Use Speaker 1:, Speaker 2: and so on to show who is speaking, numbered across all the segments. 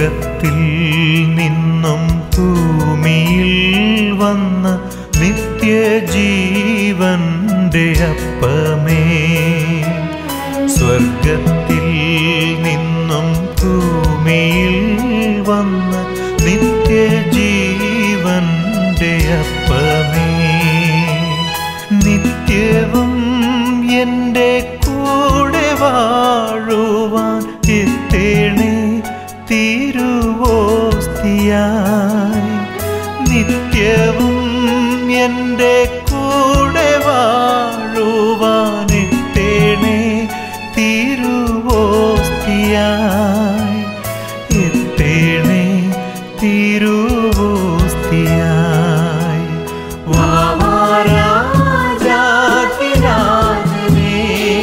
Speaker 1: സ്വർഗത്തിൽ നിന്നും ഭൂമിയിൽ വന്ന നിത്യജീവന്റെ അപ്പമേ സ്വർഗത്തിൽ നിന്നും ഭൂമിയിൽ വന്ന നിത്യജീവന്റെ അപ്പമേ നിത്യവും എൻ്റെ കൂടെ വാഴുവാൻ എത്തേണേ തിരുവോസ്തിയായി നിത്യവും എൻ്റെ കൂടെ വാഴുവാൻ എത്തേണേ തിരുവോസ്തിയായി എത്തേണേ തിരുവോസ്തിയായി വാവാരാജാതിരാജനേ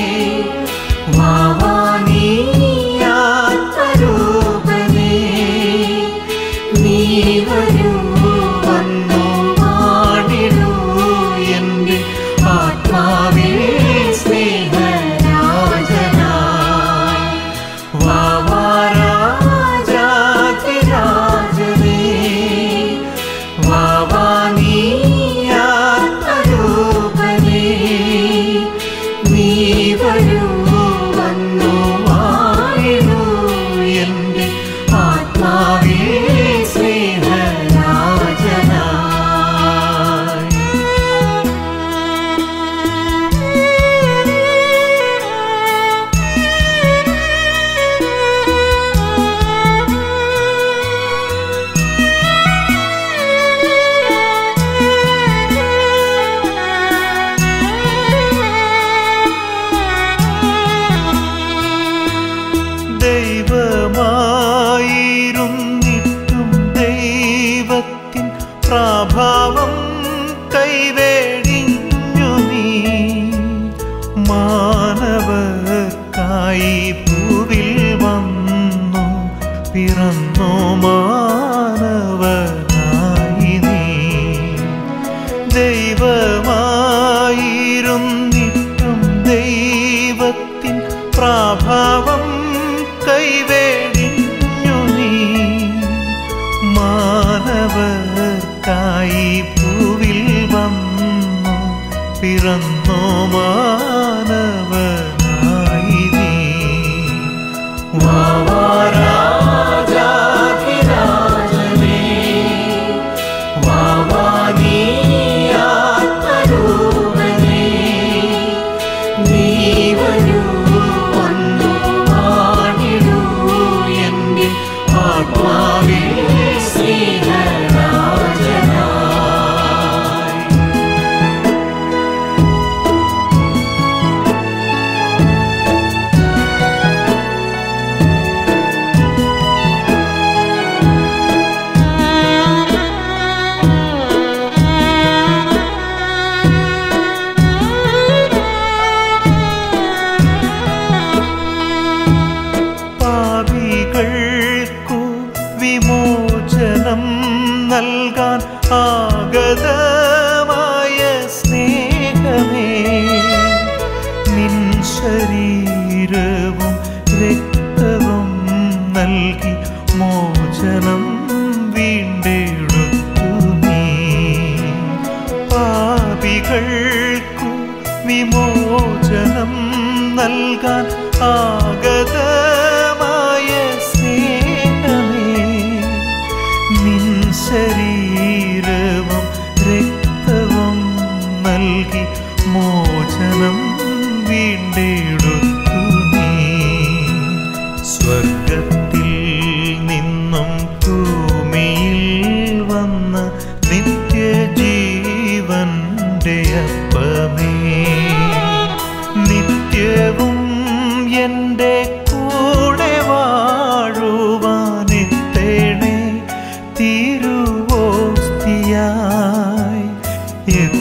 Speaker 1: വാവാനീയാത്മരൂപനേ നീ വരൂ വന്നു പാടിടൂ എൻ്റെ ആത്മാവിൽ സ്നേഹരാജനായി വാവാരാജാതിരാജനേ വാവാനീയാത്മരൂപനേ നീ വരൂ വന്നു വാഴൂ എൻ്റെ ആത്മാവിൽ സ്നേഹരാജനായി ദൈവമായിരുന്നിട്ടും ദൈവത്തിൻ പ്രാഭാവം കൈവേടിഞ്ഞു നീ മാനവർക്കായി ഭൂവിൽ വന്നു പിറന്നു മാനവനായി നീ ദൈവമായിരുന്നിട്ടും ദൈവത്തിൻ പ്രാഭാവം കൈവേടിഞ്ഞു നീ മാനവർക്കായി ഭൂവിൽ വന്നു പിറന്നു മാനവനായി നീ വാവാരാജാധിരാജനേ വാവാനീയാത്മരൂപനേ നീ വരൂ വന്നു പാടിടൂ എൻ്റെ ആത്മാവിൽ സ്നേഹരാജനായി പാപികൾക്കു വിമോചനം നൽകാൻ ആഗതമായ സ്നേഹമേ നിൻ ശരീരവും രക്തവും നൽകി മോചനം വീണ്ടെടുത്തു നീ പാപികൾക്കു വിമോചനം നൽകാൻ ആഗതമായ സ്നേഹമേ നിൻ ശരീരവും രക്തവും നൽകി മോചനം വീണ്ടെടുത്തു നീ സ്വർഗത്തിൽ നിന്നും ഭൂമിയിൽ വന്ന നിത്യജീവന്റെ അപ്പമേ നിത്യവും എൻ്റെ കൂടെ വാഴുവാനെത്തേണേ തിരുവോസ്തിയായി